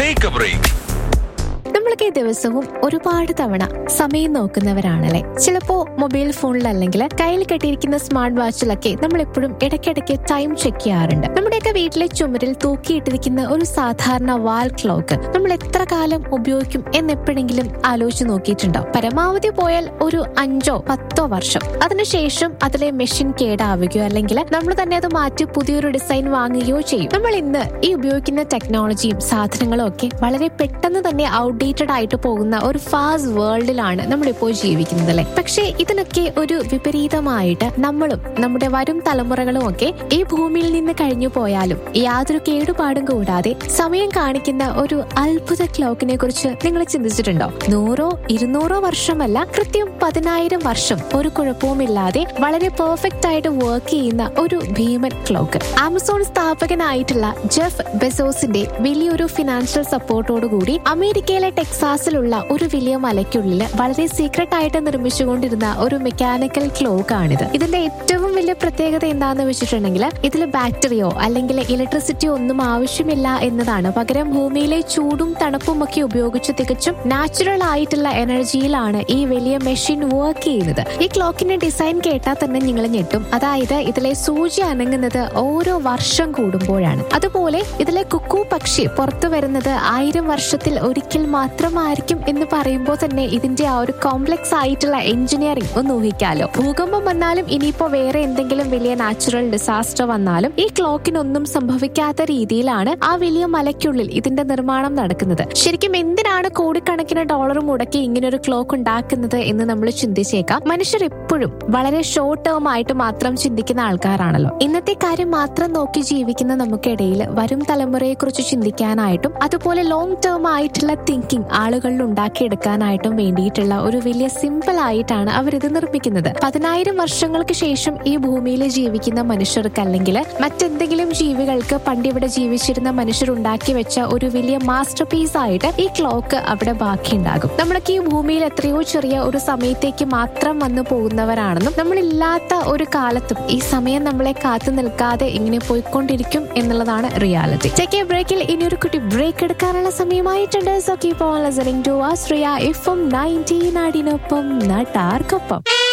take A break നമ്മളൊക്കെ ദിവസവും ഒരുപാട് തവണ സമയം നോക്കുന്നവരാണല്ലേ ചിലപ്പോ മൊബൈൽ ഫോണിൽ അല്ലെങ്കിൽ കയ്യിൽ കെട്ടിയിരിക്കുന്ന സ്മാർട്ട് വാച്ചിലൊക്കെ നമ്മൾ എപ്പോഴും ഇടയ്ക്കിടയ്ക്ക് ടൈം ചെക്ക് ചെയ്യാറുണ്ട് നമ്മുടെയൊക്കെ വീട്ടിലെ ചുമരിൽ തൂക്കിയിട്ടിരിക്കുന്ന ഒരു സാധാരണ വാൽ ക്ലോക്ക് നമ്മൾ എത്ര കാലം ഉപയോഗിക്കും എന്നെപ്പോഴെങ്കിലും ആലോചിച്ച് നോക്കിയിട്ടുണ്ടോ പരമാവധി പോയാൽ ഒരു അഞ്ചോ പത്തോ വർഷം അതിനുശേഷം അതിലെ മെഷീൻ കേടാവുകയോ അല്ലെങ്കിൽ നമ്മൾ തന്നെ അത് മാറ്റി പുതിയൊരു ഡിസൈൻ വാങ്ങുകയോ ചെയ്യും നമ്മൾ ഇന്ന് ഈ ഉപയോഗിക്കുന്ന ടെക്നോളജിയും സാധനങ്ങളും ഒക്കെ വളരെ പെട്ടെന്ന് തന്നെ ഔട്ട്ഡേറ്റഡ് ആയിട്ട് പോകുന്ന ഒരു ഫാസ്റ്റ് വേൾഡിലാണ് നമ്മളിപ്പോൾ ജീവിക്കുന്നത് അല്ലെ പക്ഷേ ഇതിനൊക്കെ ഒരു വിപരീതമായിട്ട് നമ്മളും നമ്മുടെ വരും തലമുറകളും ഒക്കെ ഈ ഭൂമിയിൽ നിന്ന് കഴിഞ്ഞു പോയാലും യാതൊരു കേടുപാടും കൂടാതെ സമയം കാണിക്കുന്ന ഒരു അത്ഭുത ക്ലോക്കിനെ കുറിച്ച് നിങ്ങൾ ചിന്തിച്ചിട്ടുണ്ടോ നൂറോ ഇരുന്നൂറോ വർഷമല്ല കൃത്യം പതിനായിരം വർഷം ഒരു കുഴപ്പവുമില്ലാതെ വളരെ പെർഫെക്റ്റ് ആയിട്ട് വർക്ക് ചെയ്യുന്ന ഒരു ഭീമൻ ക്ലോക്ക് ആമസോൺ സ്ഥാപകനായിട്ടുള്ള ജെഫ് ബെസോസിന്റെ വലിയൊരു ഫിനാൻഷ്യൽ സപ്പോർട്ടോടുകൂടി അമേരിക്കയിലെ ടെക്സാസിലുള്ള ഒരു വലിയ മലയ്ക്കുള്ളിൽ വളരെ സീക്രട്ട് ആയിട്ട് നിർമ്മിച്ചുകൊണ്ടിരുന്ന ഒരു മെക്കാനിക്കൽ ക്ലോക്ക് ആണിത് ഇതിന്റെ ഏറ്റവും വലിയ പ്രത്യേകത എന്താണെന്ന് വെച്ചിട്ടുണ്ടെങ്കിൽ ഇതിൽ ബാറ്ററിയോ അല്ലെങ്കിൽ ഇലക്ട്രിസിറ്റിയോ ഒന്നും ആവശ്യമില്ല എന്നതാണ് പകരം ഭൂമിയിലെ ചൂടും തണുപ്പും ഒക്കെ ഉപയോഗിച്ച് തികച്ചും നാച്ചുറൽ ആയിട്ടുള്ള എനർജിയിലാണ് ഈ വലിയ മെഷീൻ വർക്ക് ചെയ്യുന്നത് ഈ ക്ലോക്കിന്റെ ഡിസൈൻ കേട്ടാൽ തന്നെ നിങ്ങൾ ഞെട്ടും അതായത് ഇതിലെ സൂചി അനങ്ങുന്നത് ഓരോ വർഷം കൂടുമ്പോഴാണ് അതുപോലെ ഇതിലെ കുക്കു പക്ഷി പുറത്തു വരുന്നത് ആയിരം വർഷത്തിൽ ഒരിക്കൽ മാത്രമായിരിക്കും എന്ന് പറയുമ്പോൾ തന്നെ ഇതിന്റെ ആ ഒരു കോംപ്ലക്സ് ആയിട്ടുള്ള എഞ്ചിനീയറിംഗ് ഒന്ന് ഊഹിക്കാലോ ഭൂകമ്പം വന്നാലും ഇനിയിപ്പോ വേറെ എന്തെങ്കിലും വലിയ നാച്ചുറൽ ഡിസാസ്റ്റർ വന്നാലും ഈ ക്ലോക്കിനൊന്നും സംഭവിക്കാത്ത രീതിയിലാണ് ആ വലിയ മലയ്ക്കുള്ളിൽ ഇതിന്റെ നിർമ്മാണം നടക്കുന്നത് ശരിക്കും എന്തിനാണ് കോടിക്കണക്കിന് ഡോളർ മുടക്കി ഇങ്ങനെ ഒരു ക്ലോക്ക് ഉണ്ടാക്കുന്നത് എന്ന് നമ്മൾ ചിന്തിച്ചേക്കാം മനുഷ്യർ എപ്പോഴും വളരെ ഷോർട്ട് ടേം ആയിട്ട് മാത്രം ചിന്തിക്കുന്ന ആൾക്കാരാണല്ലോ ഇന്നത്തെ കാര്യം മാത്രം നോക്കി ജീവിക്കുന്ന നമുക്കിടയിൽ വരും തലമുറയെ കുറിച്ച് ചിന്തിക്കാനായിട്ടും അതുപോലെ ലോങ് ടേം ആയിട്ടുള്ള തിങ്കിങ് ആളുകളിൽ ഉണ്ടാക്കിയെടുക്കാനായിട്ടും വേണ്ടിയിട്ടുള്ള ഒരു വലിയ സിമ്പിൾ ആയിട്ടാണ് അവരിത് നിർമ്മിക്കുന്നത് പതിനായിരം വർഷങ്ങൾക്ക് ശേഷം ഈ ഭൂമിയിൽ ജീവിക്കുന്ന മനുഷ്യർക്ക് അല്ലെങ്കിൽ മറ്റെന്തെങ്കിലും ജീവികൾക്ക് പണ്ടിവിടെ ജീവിച്ചിരുന്ന മനുഷ്യർ ഉണ്ടാക്കി വെച്ച ഒരു വലിയ മാസ്റ്റർ പീസ് ആയിട്ട് ഈ ക്ലോക്ക് അവിടെ ബാക്കിയുണ്ടാകും നമ്മളൊക്കെ ഈ ഭൂമിയിൽ എത്രയോ ചെറിയ ഒരു സമയത്തേക്ക് മാത്രം വന്നു പോകുന്നവരാണെന്നും നമ്മളില്ലാത്ത ഒരു കാലത്തും ഈ സമയം നമ്മളെ കാത്തു നിൽക്കാതെ ഇങ്ങനെ പോയിക്കൊണ്ടിരിക്കും എന്നുള്ളതാണ് റിയാലിറ്റി ചെക്ക് ബ്രേക്കിൽ ഇനി ഒരു കുട്ടി ബ്രേക്ക് എടുക്കാനുള്ള സമയമായിട്ടുണ്ട് so keep on listening to Ashraya F M nineteen നാടിനൊപ്പം നാട്ടാർക്കൊപ്പം